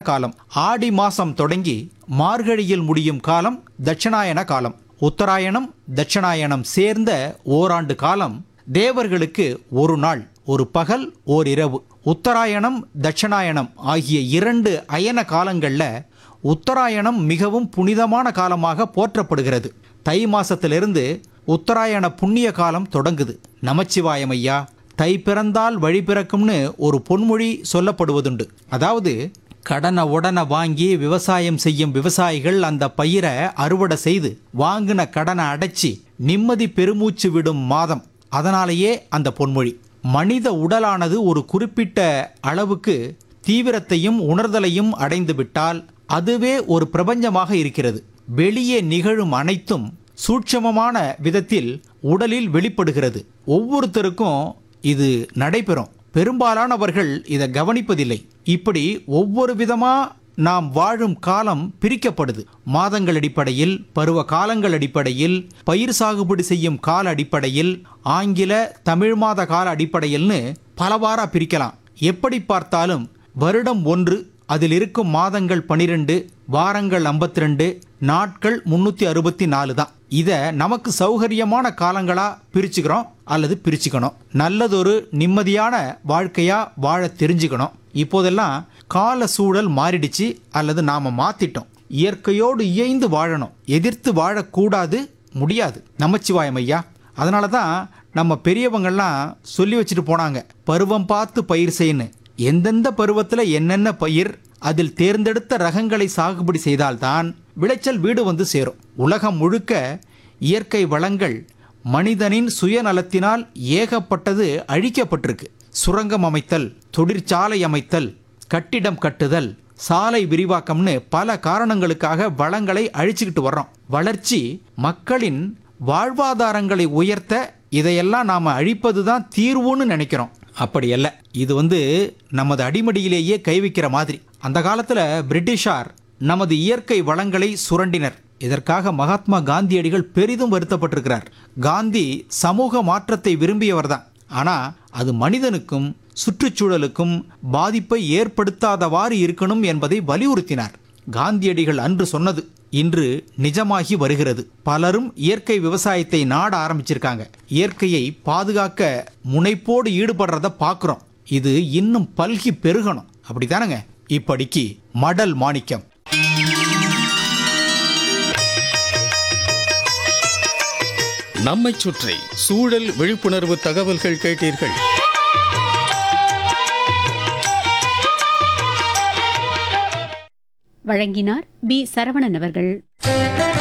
காலம் ஆடி மாசம் தொடங்கி மார்கழியில் முடியும் காலம் தட்சிணாயன காலம் உத்தராயணம் தட்சிணாயனம் சேர்ந்த ஓராண்டு காலம் தேவர்களுக்கு ஒரு நாள் ஒரு பகல் ஓர் இரவு உத்தராயணம் தட்சிணாயனம் ஆகிய இரண்டு அயன காலங்கள்ல உத்தராயணம் மிகவும் புனிதமான காலமாக போற்றப்படுகிறது தை மாசத்திலிருந்து உத்தராயண புண்ணிய காலம் தொடங்குது நமச்சிவாயம் ஐயா தை பிறந்தால் வழி பிறக்கும்னு ஒரு பொன்மொழி சொல்லப்படுவதுண்டு அதாவது கடனை உடனே வாங்கி விவசாயம் செய்யும் விவசாயிகள் அந்த பயிரை அறுவடை செய்து வாங்கின கடனை அடைச்சி நிம்மதி பெருமூச்சு விடும் மாதம் அதனாலேயே அந்த பொன்மொழி மனித உடலானது ஒரு குறிப்பிட்ட அளவுக்கு தீவிரத்தையும் உணர்தலையும் அடைந்து விட்டால் அதுவே ஒரு பிரபஞ்சமாக இருக்கிறது வெளியே நிகழும் அனைத்தும் சூட்சமமான விதத்தில் உடலில் வெளிப்படுகிறது ஒவ்வொருத்தருக்கும் இது நடைபெறும் பெரும்பாலானவர்கள் இதை கவனிப்பதில்லை இப்படி ஒவ்வொரு விதமா நாம் வாழும் காலம் பிரிக்கப்படுது மாதங்கள் அடிப்படையில் பருவ காலங்கள் அடிப்படையில் பயிர் சாகுபடி செய்யும் கால அடிப்படையில் ஆங்கில தமிழ் மாத கால அடிப்படையில்னு பலவாரா பிரிக்கலாம் எப்படி பார்த்தாலும் வருடம் ஒன்று அதில் இருக்கும் மாதங்கள் பனிரெண்டு வாரங்கள் 52 நாட்கள் முன்னூற்றி அறுபத்தி நாலு தான் இதை நமக்கு சௌகரியமான காலங்களாக பிரிச்சுக்கிறோம் அல்லது பிரிச்சுக்கணும் நல்லதொரு நிம்மதியான வாழ்க்கையாக வாழ தெரிஞ்சுக்கணும் இப்போதெல்லாம் கால சூழல் மாறிடுச்சு அல்லது நாம் மாற்றிட்டோம் இயற்கையோடு இயைந்து வாழணும் எதிர்த்து வாழக்கூடாது முடியாது நமச்சிவாயம் ஐயா அதனால தான் நம்ம பெரியவங்கள்லாம் சொல்லி வச்சுட்டு போனாங்க பருவம் பார்த்து பயிர் செய்யணும் எந்தெந்த பருவத்தில் என்னென்ன பயிர் அதில் தேர்ந்தெடுத்த ரகங்களை சாகுபடி செய்தால்தான் விளைச்சல் வீடு வந்து சேரும் உலகம் முழுக்க இயற்கை வளங்கள் மனிதனின் சுயநலத்தினால் ஏகப்பட்டது அழிக்கப்பட்டிருக்கு சுரங்கம் அமைத்தல் தொழிற்சாலை அமைத்தல் கட்டிடம் கட்டுதல் சாலை விரிவாக்கம்னு பல காரணங்களுக்காக வளங்களை அழிச்சுக்கிட்டு வர்றோம் வளர்ச்சி மக்களின் வாழ்வாதாரங்களை உயர்த்த இதையெல்லாம் நாம் அழிப்பது தான் தீர்வுன்னு நினைக்கிறோம் அப்படி அல்ல இது வந்து நமது அடிமடியிலேயே கை வைக்கிற மாதிரி அந்த காலத்தில் பிரிட்டிஷார் நமது இயற்கை வளங்களை சுரண்டினர் இதற்காக மகாத்மா காந்தியடிகள் பெரிதும் வருத்தப்பட்டிருக்கிறார் காந்தி சமூக மாற்றத்தை விரும்பியவர் தான் ஆனால் அது மனிதனுக்கும் சுற்றுச்சூழலுக்கும் பாதிப்பை ஏற்படுத்தாதவாறு இருக்கணும் என்பதை வலியுறுத்தினார் காந்தியடிகள் அன்று சொன்னது இன்று நிஜமாகி வருகிறது பலரும் இயற்கை விவசாயத்தை நாட ஆரம்பிச்சிருக்காங்க இயற்கையை பாதுகாக்க முனைப்போடு ஈடுபடுறத பார்க்குறோம் இது இன்னும் பல்கி பெருகணும் அப்படித்தானங்க இப்படிக்கு மடல் மாணிக்கம் நம்மைச் சுற்றி சூழல் விழிப்புணர்வு தகவல்கள் கேட்டீர்கள் வழங்கினார் பி சரவணன் அவர்கள்